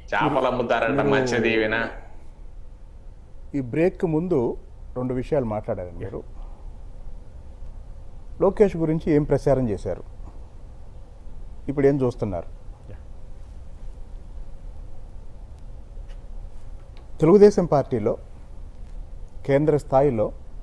చేపలు అమ్ముతారంట మత్స్యదీవిన ఈ బ్రేక్ ముందు రెండు విషయాలు మాట్లాడారు మీరు లోకేష్ గురించి ఏం ప్రచారం చేశారు ఇప్పుడు ఏం చూస్తున్నారు తెలుగుదేశం పార్టీలో కేంద్ర స్థాయిలో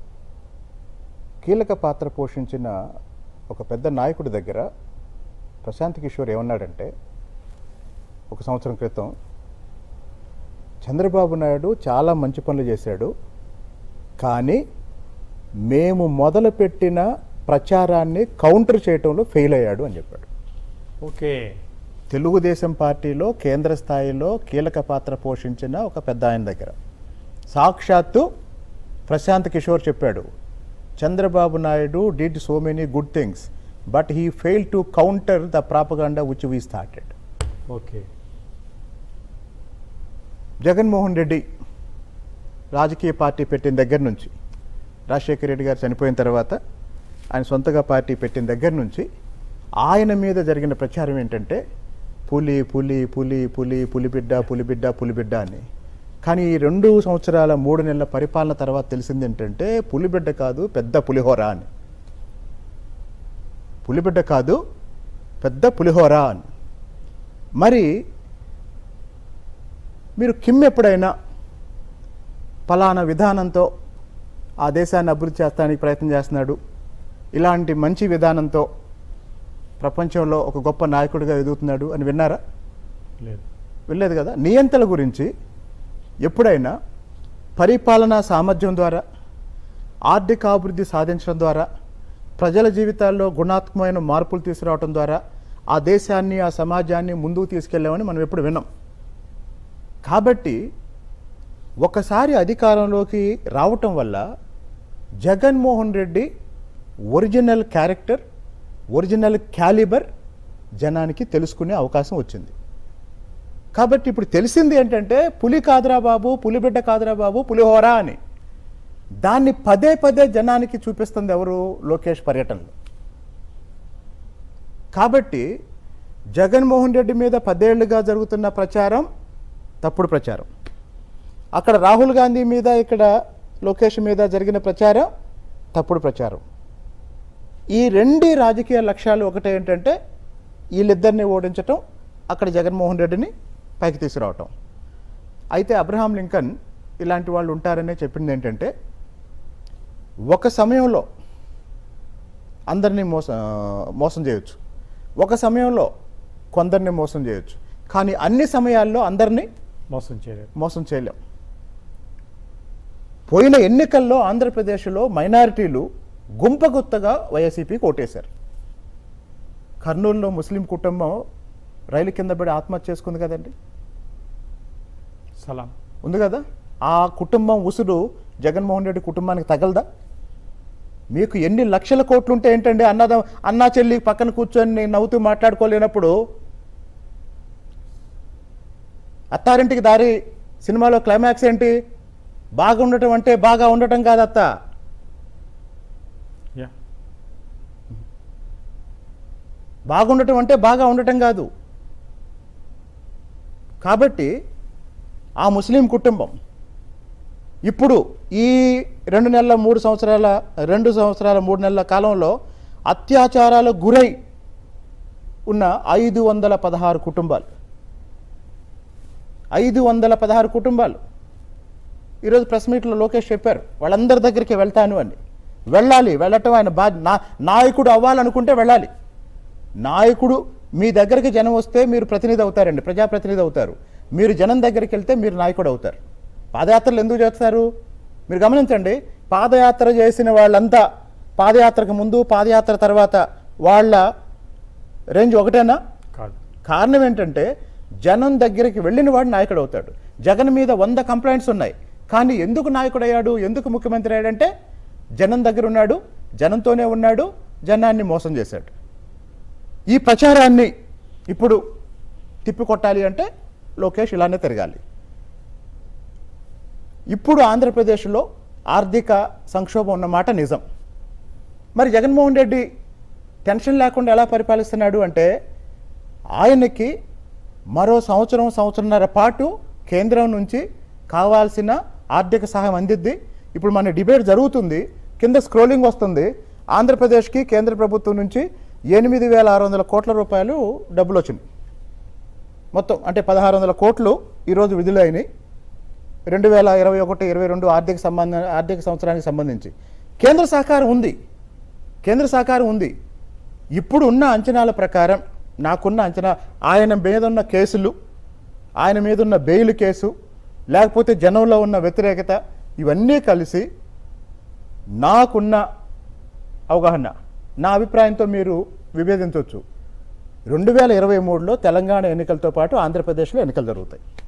కీలక పాత్ర పోషించిన ఒక పెద్ద నాయకుడి దగ్గర ప్రశాంత్ కిషోర్ ఏమన్నాడంటే ఒక సంవత్సరం క్రితం చంద్రబాబు నాయుడు చాలా మంచి పనులు చేశాడు కానీ మేము మొదలుపెట్టిన ప్రచారాన్ని కౌంటర్ చేయటంలో ఫెయిల్ అయ్యాడు అని చెప్పాడు ఓకే తెలుగుదేశం పార్టీలో కేంద్ర స్థాయిలో కీలక పాత్ర పోషించిన ఒక పెద్ద ఆయన దగ్గర సాక్షాత్తు ప్రశాంత్ కిషోర్ చెప్పాడు Chandrababu Naidu did so many good things but he fail to counter the propaganda which we started okay Jaganmohan Reddy రాజకీయ పార్టీ పెట్టిన దగ్గర నుంచి రాజశేఖర రెడ్డి గారు చనిపోయిన తర్వాత ఆయన సొంతగా పార్టీ పెట్టిన దగ్గర నుంచి ఆయన మీద జరిగిన ప్రచారం ఏంటంటే పులి పులి పులి పులి పులిబిడ్డ పులిబిడ్డ పులిబిడ్డ అని కానీ ఈ రెండు సంవత్సరాల మూడు నెలల పరిపాలన తర్వాత తెలిసింది ఏంటంటే పులిబిడ్డ కాదు పెద్ద పులిహోర అని పులిబిడ్డ కాదు పెద్ద పులిహోర అని మరి మీరు కిమ్ ఎప్పుడైనా ఫలానా విధానంతో ఆ దేశాన్ని అభివృద్ధి చేస్తానికి ప్రయత్నం చేస్తున్నాడు ఇలాంటి మంచి విధానంతో ప్రపంచంలో ఒక గొప్ప నాయకుడిగా ఎదుగుతున్నాడు అని విన్నారా లేదు వినలేదు కదా నియంతల గురించి ఎప్పుడైనా పరిపాలనా సామర్థ్యం ద్వారా ఆర్థికాభివృద్ధి సాధించడం ద్వారా ప్రజల జీవితాల్లో గుణాత్మకమైన మార్పులు తీసుకురావడం ద్వారా ఆ దేశాన్ని ఆ సమాజాన్ని ముందుకు తీసుకెళ్ళామని మనం ఎప్పుడు విన్నాం కాబట్టి ఒకసారి అధికారంలోకి రావటం వల్ల Jaganmohan Reddy original character original calibre జనానికి తెలుసుకునే అవకాశం వచ్చింది కాబట్టి ఇప్పుడు తెలిసింది ఏంటంటే పులి కాదురా బాబు పులిబిడ్డ కాదురా బాబు పులిహోర అని దాన్ని పదే పదే జనానికి చూపిస్తుంది ఎవరు లోకేష్ పర్యటనలో కాబట్టి జగన్మోహన్ రెడ్డి మీద పదేళ్లుగా జరుగుతున్న ప్రచారం తప్పుడు ప్రచారం అక్కడ రాహుల్ గాంధీ మీద ఇక్కడ లోకేష్ మీద జరిగిన ప్రచారం తప్పుడు ప్రచారం ఈ రెండు రాజకీయ లక్ష్యాలు ఒకటే ఏంటంటే వీళ్ళిద్దరిని ఓడించటం అక్కడ జగన్మోహన్ రెడ్డిని పైకి తీసుకురావటం అయితే అబ్రహాం లింకన్ ఇలాంటి వాళ్ళు ఉంటారనే చెప్పింది ఏంటంటే ఒక సమయంలో అందరినీ మోసం మోసం చేయొచ్చు ఒక సమయంలో కొందరిని మోసం చేయొచ్చు కానీ అన్ని సమయాల్లో అందరినీ మోసం చేయలేదు మోసం చేయలేం పోయిన ఎన్నికల్లో ఆంధ్రప్రదేశ్లో మైనారిటీలు గుంపగుత్తగా వైఎస్ఈపీకి ఓటేశారు కర్నూలులో ముస్లిం కుటుంబం రైలు కింద పడి ఆత్మహత్య చేసుకుంది కదండి సలాం ఉంది కదా ఆ కుటుంబం ఉసురు జగన్మోహన్ రెడ్డి కుటుంబానికి తగలదా మీకు ఎన్ని లక్షల కోట్లు ఉంటే ఏంటండి అన్నద అన్నా చెల్లి పక్కన కూర్చొని నవ్వుతూ మాట్లాడుకోలేనప్పుడు అత్తారింటికి దారి సినిమాలో క్లైమాక్స్ ఏంటి బాగా ఉండటం అంటే బాగా ఉండటం కాదు అత్త యా బాగుండటం అంటే బాగా ఉండటం కాదు కాబట్టి ఆ ముస్లిం కుటుంబం ఇప్పుడు ఈ రెండు నెలల మూడు సంవత్సరాల రెండు సంవత్సరాల మూడు నెలల కాలంలో అత్యాచారాలకు గురై ఉన్న ఐదు వందల పదహారు కుటుంబాలు ఐదు వందల పదహారు కుటుంబాలు ఈరోజు ప్రెస్ మీట్లో లోకేష్ చెప్పారు వాళ్ళందరి దగ్గరికి వెళ్తాను అని వెళ్ళాలి వెళ్ళటం ఆయన బా నా నాయకుడు అవ్వాలనుకుంటే వెళ్ళాలి నాయకుడు మీ దగ్గరికి జనం వస్తే మీరు ప్రతినిధి అవుతారండి ప్రజాప్రతినిధి అవుతారు మీరు జనం దగ్గరికి వెళ్తే మీరు నాయకుడు అవుతారు పాదయాత్రలు ఎందుకు చేస్తారు మీరు గమనించండి పాదయాత్ర చేసిన వాళ్ళంతా పాదయాత్రకు ముందు పాదయాత్ర తర్వాత వాళ్ళ రేంజ్ ఒకటేనా కాదు కారణం ఏంటంటే జనం దగ్గరికి వెళ్ళిన వాడు నాయకుడు అవుతాడు జగన్ మీద వంద కంప్లైంట్స్ ఉన్నాయి కానీ ఎందుకు నాయకుడు అయ్యాడు ఎందుకు ముఖ్యమంత్రి అయ్యాడంటే జనం దగ్గర ఉన్నాడు జనంతోనే ఉన్నాడు జనాన్ని మోసం చేశాడు ఈ ప్రచారాన్ని ఇప్పుడు తిప్పికొట్టాలి అంటే లోకేష్ ఇలానే తిరగాలి ఇప్పుడు ఆంధ్రప్రదేశ్లో ఆర్థిక సంక్షోభం ఉన్నమాట నిజం మరి జగన్మోహన్ రెడ్డి టెన్షన్ లేకుండా ఎలా పరిపాలిస్తున్నాడు అంటే ఆయనకి మరో సంవత్సరం సంవత్సరంన్నర పాటు కేంద్రం నుంచి కావాల్సిన ఆర్థిక సహాయం అందిద్ది ఇప్పుడు మన డిబేట్ జరుగుతుంది కింద స్క్రోలింగ్ వస్తుంది ఆంధ్రప్రదేశ్కి కేంద్ర ప్రభుత్వం నుంచి ఎనిమిది వేల ఆరు వందల కోట్ల రూపాయలు డబ్బులు వచ్చినాయి మొత్తం అంటే పదహారు వందల కోట్లు ఈరోజు విడుదల అయినాయి రెండు వేల ఇరవై ఒకటి ఇరవై రెండు ఆర్థిక సంబంధ ఆర్థిక సంవత్సరానికి సంబంధించి కేంద్ర సహకారం ఉంది కేంద్ర సహకారం ఉంది ఇప్పుడు ఉన్న అంచనాల ప్రకారం నాకున్న అంచనా ఆయన మీద ఉన్న కేసులు ఆయన మీద ఉన్న బెయిల్ కేసు లేకపోతే జనంలో ఉన్న వ్యతిరేకత ఇవన్నీ కలిసి నాకున్న అవగాహన నా అభిప్రాయంతో మీరు విభేదించవచ్చు రెండు వేల ఇరవై మూడులో తెలంగాణ ఎన్నికలతో పాటు ఆంధ్రప్రదేశ్లో ఎన్నికలు జరుగుతాయి